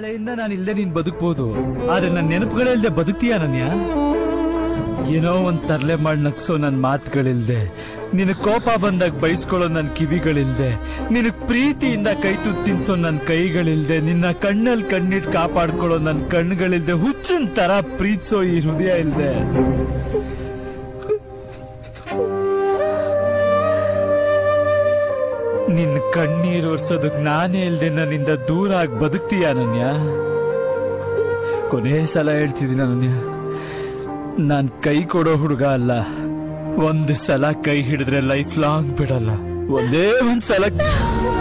ನಾಳೆಯಿಂದ ನಾನು ಇಲ್ದೆ ನೀನ್ ಬದುಕ್ಬೋದು ಆದ್ರೆ ನನ್ನ ನೆನಪುಗಳೇ ಇಲ್ದೆ ಬದುಕ್ತೀಯ ಅನನ್ಯ ಏನೋ ಒಂದ್ ತರ್ಲೆ ಮಾಡಿ ನಗ್ಸೋ ನನ್ ಮಾತುಗಳಿಲ್ದೆ ನಿನ್ ಕೋಪ ಬಂದಾಗ ಬೈಸ್ಕೊಳ್ಳೋ ನನ್ ಕಿವಿಗಳಿಲ್ದೆ ನಿನ್ ಪ್ರೀತಿಯಿಂದ ಕೈ ತುತ್ತು ತಿನ್ಸೋ ನನ್ ಕೈಗಳಿಲ್ದೆ ನಿನ್ನ ಕಣ್ಣಲ್ಲಿ ಕಣ್ಣಿಟ್ ಕಾಪಾಡ್ಕೊಳ್ಳೋ ನನ್ ಕಣ್ಗಳಿಲ್ದೆ ಹುಚ್ಚನ್ ತರ ಪ್ರೀತಿಸೋ ಈ ಹೃದಯ ಇಲ್ದೆ ನಿನ್ ಕಣ್ಣೀರ್ ಒರ್ಸೋದಕ್ ನಾನೇ ಇಲ್ದೆ ನನ್ನಿಂದ ದೂರ ಆಗಿ ಬದುಕ್ತೀಯ ಅನನ್ಯ ಕೊನೆ ಸಲ ಹೇಳ್ತಿದ್ದೀನಿ ಅನನ್ಯ ನಾನ್ ಕೈ ಕೊಡೋ ಹುಡುಗ ಅಲ್ಲ ಒಂದ್ ಸಲ ಕೈ ಹಿಡಿದ್ರೆ ಲೈಫ್ ಲಾಂಗ್ ಬಿಡಲ್ಲ ಒಂದೇ ಒಂದ್ ಸಲ